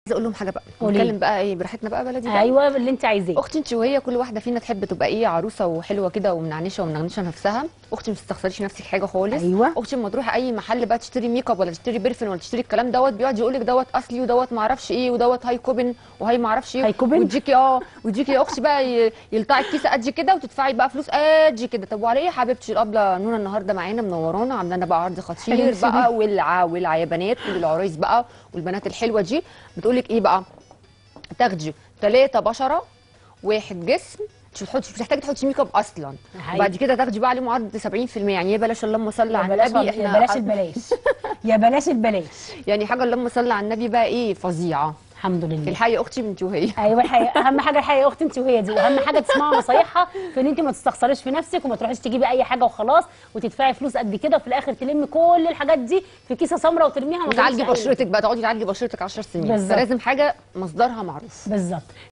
عايزه اقول لهم حاجه بقى قولي. نتكلم بقى ايه براحتنا بقى بلدي بقى. ايوه اللي انت عايزاه اختي انت وهي كل واحده فينا تحب تبقى ايه عروسه وحلوه كده ومنعنشه ومنغنشه نفسها اختي ما تستخسريش نفسك حاجه خالص أيوة. اختي لما تروحي اي محل بقى تشتري ميك اب ولا تشتري برفن ولا تشتري الكلام دوت بيقعد يقول لك دوت اصلي ودوت ما اعرفش ايه ودوت هاي كوبن وهي ما اعرفش ايه هاي كوبن؟ وتجيكي اه وتجيكي يا اختي بقى ي- يلطعي الكيسه قد كده وتدفعي بقى فلوس قد كده طب وعلى ايه يا حبيبتي الابله نونا النهارده معانا منورانا عامله لنا بقى عرض خطير حلو بقى والع والع يا بنات والعرايس بقى والبنات الحلوه دي بتقول لك ايه بقى تاخدي ثلاثة بشرة واحد جسم مش بتحطي مش محتاجه تحطي ميك اب اصلا حقيقي. وبعد كده تاخدي بقى عليهم عرض 70% يعني يا بلاش اللهم صل يا على بلاش النبي يا بلاش البلاش يا بلاش البلاش يعني حاجه اللهم صل على النبي بقى ايه فظيعه الحمد لله الحقيقه اختي بنت وهي ايوه الحقيقه اهم حاجه الحقيقه يا اختي انت وهي دي واهم حاجه تسمعوا نصايحها في ان انت ما تستخسريش في نفسك وما تروحيش تجيبي اي حاجه وخلاص وتدفعي فلوس قد كده وفي الاخر تلمي كل الحاجات دي في كيسه سمراء وترميها ما وتعالجي تجيبش أي- بشرتك بقى تقعدي تعالجي بشرتك 10 سنين بالظبط. فلازم حاجه مصدرها معروف بالظبط